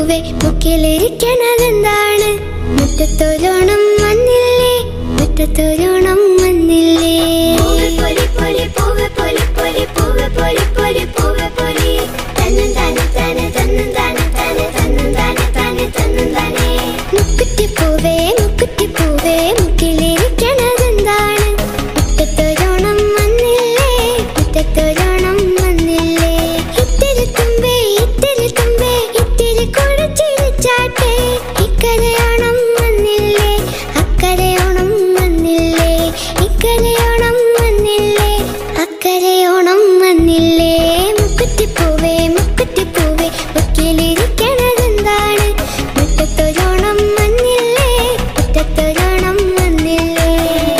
പൂവേ മുക്കിലിരിക്കണതെന്താണ് മുറ്റത്തൊരോണം വന്നില്ലേ മുറ്റത്തൊരോണം വന്നില്ലേ പൊലി പൊലി പൂവ് പൊലി പൊലി പൂവ് പൊലി പൊലി പൂവ് പൊലി തന്നും താനെ താനെ തന്നും താനെ താനെ തന്നും താനെ താനെ തന്നും താനെ മുക്കുറ്റിപ്പൂവേ മുക്കുറ്റിപ്പൂവേ മുക്കിലിരിക്കണതെന്താണ് മുറ്റത്തൊരോണം വന്നില്ലേ മുറ്റത്തൊരോണം വന്നില്ലേ ഇത്തിരി തുമ്പേ ഇത്തിരി തുമ്പേ ഇത്തിരി കുഴച്ചിരിച്ചാട്ടെ ഇക്കരയോണം വന്നില്ലേ അക്കരയോണം വന്നില്ലേ ഇക്കരയോണം വന്നില്ലേ അക്കരയോണം വന്നില്ലേ മുക്കുറ്റിപ്പൂവേ മുക്കുറ്റിപ്പൂവേ മുക്കിലിരിക്കണതെന്താണ് മുറ്റത്തൊരോണം വന്നില്ലേ മുറ്റത്തൊരോണം വന്നില്ലേ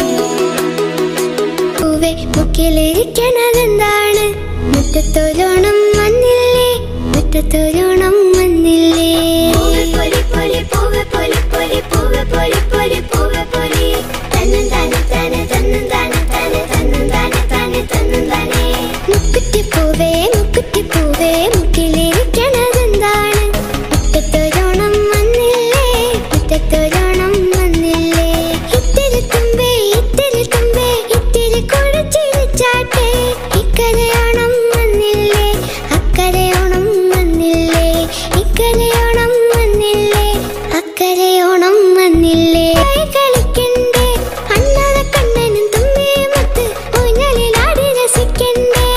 പൂവേ മുക്കിലിരിക്കണതെന്താണ് മുറ്റത്തൊരോണം വന്നില്ലേ മുറ്റത്തൊരോണം വന്നില്ലേ പൊലി പൊലി പൂവ് പൊലി പൊലി പൂവ് പൊലി പൊലി പൂവ് പൊലി തന്നും താനെ താനെ തന്നും താനെ താനെ തന്നും താനെ താനെ തന്നും താനെ മുക്കുറ്റിപ്പൂവേ മുക്കുറ്റിപ്പൂവേ മുക്കിലിരിക്കണതെന്താണ് മുറ്റത്തൊരോണം വന്നില്ലേ മുറ്റത്തൊരോണം വന്നില്ലേ ഇത്തിരി തുമ്പേ ഇത്തിരി തുമ്പേ ഇത്തിരി കുഴച്ചിരിച്ചാട്ടെ ഇക്കരയോണം വന്നില്ലേ അക്കരയോണം വന്നില്ലേ ഇക്കരയോണം വന്നില്ലേ അക്കരയോണം വന്നില്ലേ കളിക്കണ്ടേ അണ്ണാതെ കണ്ണനും തുമ്പിയുമൊത്ത് ഊഞ്ഞാലിലാടി രസിക്കണ്ടേ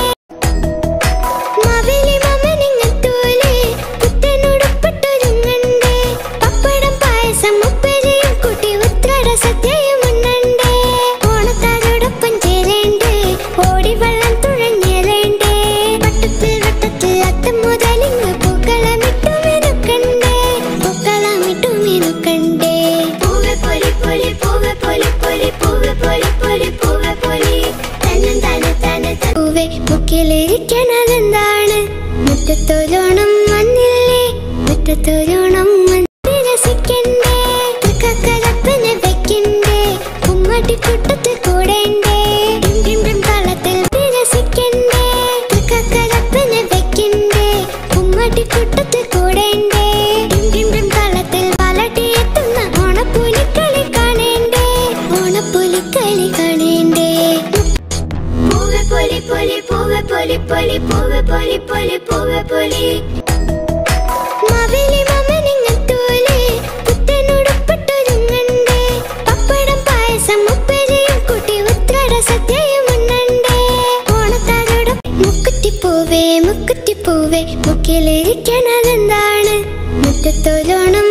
മാവേലി മാമനിങ്ങത്തൂലേ പുത്തനുടുപ്പിട്ടൊരുങ്ങണ്ടേ പപ്പടം പായസം ഉപ്പേരിയും കൂട്ടി ഉത്രാട സദ്യയും ഉണ്ണണ്ടേ ഓണത്താരോടൊപ്പം ചേരേണ്ടേ ഓടി വെള്ളം തുഴഞ്ഞേരേണ്ടേ വട്ടത്തിൽ വട്ടത്തിൽ അത്തം മുതലിങ്ങ് പൂക്കളമിട്ടു മെനുക്കണ്ടേ പൂക്കളമിട്ടു മെനുക്കണ്ടേ പൂവ് പൊലി പൊലി പൂവ് പൊലി പൊലി പൂവ് പൊലി പൊലി പൂവ് പൊലി തന്നും താനെ താനെ തന്നും പൂവേ മുക്കിലിരിക്കണതെന്താണ് മുറ്റത്തൊരോണം വന്നില്ലേ മുറ്റത്തൊരോണം വന്ന് രസിക്കണ്ടേ തൃക്കക്കരപ്പനെ വെക്കണ്ടേ കുമ്മട്ടിക്കുട്ടത്തിൽ കൂടേണ്ടേ ഡിം ഡിം ഡിം താളത്തിൽ രസിക്കണ്ടേ തൃക്കക്കരപ്പനെ വെക്കണ്ടേ കുമ്മട്ടിക്കുട്ടത്തിൽ കൂടേണ്ടേ ഡിം ഡിം ഡിം താളത്തിൽ പാലട്ടിയെത്തുന്ന ഓണപ്പുലിക്കളി കാണേണ്ടേ ഓണപ്പുലിക്കളി കാണേണ്ടേ പൂവ് പൊലി പൊലി പൂവ് പൊലി പൊലി പൂവ് പൊലി പൊലി പൂവ് പൊലി മാവേലി മാമനിങ്ങത്തൂലേ പുത്തനുടുപ്പിട്ടൊരുങ്ങണ്ടേ പപ്പടം പായസം ഉപ്പേരിയും കൂട്ടി ഉത്രാട സദ്യയും ഉണ്ണണ്ടേ ഓണത്താരോടും മുക്കുറ്റിപ്പൂവേ മുക്കുറ്റിപ്പൂവേ മുക്കിലിരിക്കണതെന്താണ് മുറ്റത്തൊരോണം